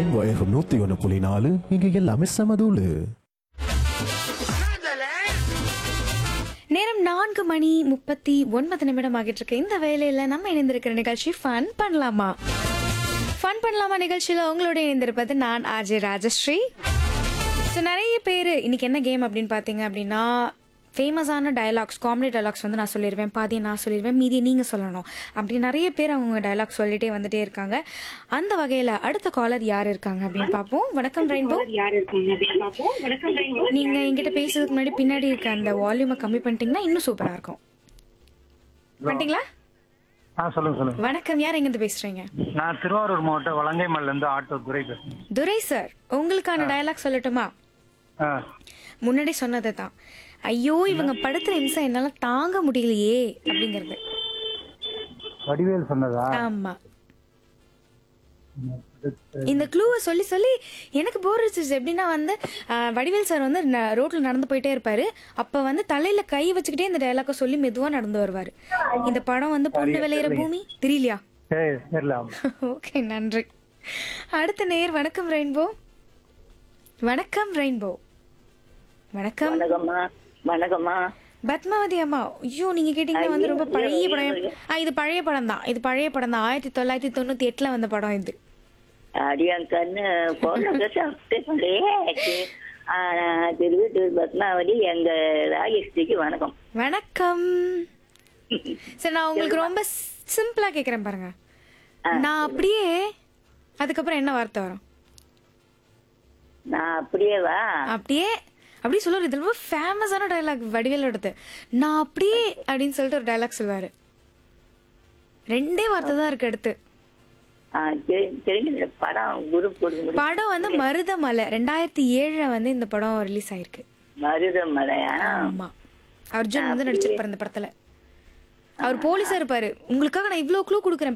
வயகம் நூத்தி ஒன்று புள்ளி நாலு இங்க எல்லாமே சமதூளு நேரம் நான்கு மணி முப்பத்தி ஒன்பது நிமிடம் ஆகிட்டு இருக்கு இந்த வேலையில நம்ம இணைந்திருக்கிற நிகழ்ச்சி ஃபன் பண்ணலாமா ஃபன் பண்ணலாமா நிகழ்ச்சியில் உங்களோட இணைந்திருப்பது நான் ஆஜய் ராஜஸ்ரீ ஸோ நிறைய பேர் இன்னைக்கு என்ன கேம் அப்படின்னு பார்த்தீங்க அப்படின்னா ஃபேமஸான டயலாக்ஸ் காமெடி டயலாக்ஸ் வந்து நான் சொல்லிடுவேன் பாதியை நான் சொல்லிடுவேன் மீதியை நீங்கள் சொல்லணும் அப்படி நிறைய பேர் அவங்க டயலாக் சொல்லிட்டே வந்துட்டே இருக்காங்க அந்த வகையில் அடுத்த காலர் யார் இருக்காங்க அப்படின்னு பார்ப்போம் வணக்கம் ரெயின்போ நீங்க என்கிட்ட பேசுறதுக்கு முன்னாடி பின்னாடி இருக்க அந்த வால்யூமை கம்மி பண்ணிட்டீங்கன்னா இன்னும் சூப்பரா இருக்கும் பண்ணிட்டீங்களா ஆ சொல்லுங்க சொல்லுங்க வணக்கம் யார் எங்கிருந்து பேசுறீங்க நான் திருவாரூர் மாவட்டம் வலங்கைமல்ல இருந்து ஆட்டோ துரை பேசுறேன் துரை சார் உங்களுக்கான டயலாக் சொல்லட்டுமா ஆ முன்னாடி சொன்னது தான் ஐயோ இவங்க படுத்துற நிமிஷம் என்னால தாங்க முடியலையே அப்படிங்கிறது வடிவேல் சொன்னதா ஆமா இந்த க்ளூவை சொல்லி சொல்லி எனக்கு போர் அடிச்சிச்சு எப்படின்னா வந்து ஆஹ், வடிவேல் சார் வந்து ந- ரோட்ல நடந்து போயிட்டே இருப்பாரு அப்ப வந்து தலையில கை வச்சுக்கிட்டே இந்த டயலாக்கை சொல்லி மெதுவா நடந்து வருவாரு இந்த படம் வந்து பொண்ணு விளையிற பூமி தெரியலையா சரி தெரியல ஓகே நன்றி அடுத்த நேர் வணக்கம் ரெயின்போ வணக்கம் ரெயின்போ வணக்கம் வணக்கம்மா வணக்கம்மா பத்மாவதி அம்மா ஐயோ நீங்க கேட்டீங்கன்னா வந்து ரொம்ப பழைய படம் ஆ இது பழைய படம் தான் இது பழைய படம் தான் ஆயிரத்தி தொள்ளாயிரத்தி தொண்ணூத்தி எட்டுல வந்த படம் இது அடியான் கண்ணு போன சாப்பிட்டே திருவட்டூர் பத்மாவதி எங்க ராஜஸ்ரீக்கு வணக்கம் வணக்கம் சரி நான் உங்களுக்கு ரொம்ப சிம்பிளா கேக்குறேன் பாருங்க நான் அப்படியே அதுக்கப்புறம் என்ன வார்த்தை வரும் நான் அப்படியே வா அப்படியே அப்படியே சொல்லுவாரு இது ரொம்ப ஃபேமஸான டயலாக் வடிவேலோடது நான் அப்படியே அப்படின்னு சொல்லிட்டு ஒரு டயலாக் சொல்லுவாரு ரெண்டே வார்த்தை தான் இருக்கு அடுத்து ஆ, தெரி- தெரிஞ்ச படம் குரு கொடுக்க முடியும் படம் வந்து மருதமலை ரெண்டாயிரத்தி ஏழுல வந்து இந்த படம் ரிலீஸ் ஆயிருக்கு மருதமலையா ஆமா அர்ஜுன் வந்து நடிச்சிருப்பாரு இந்த படத்துல அவர் போலீஸா இருப்பாரு உங்களுக்காக நான் இவ்ளோ க்ளூ கொடுக்குறேன்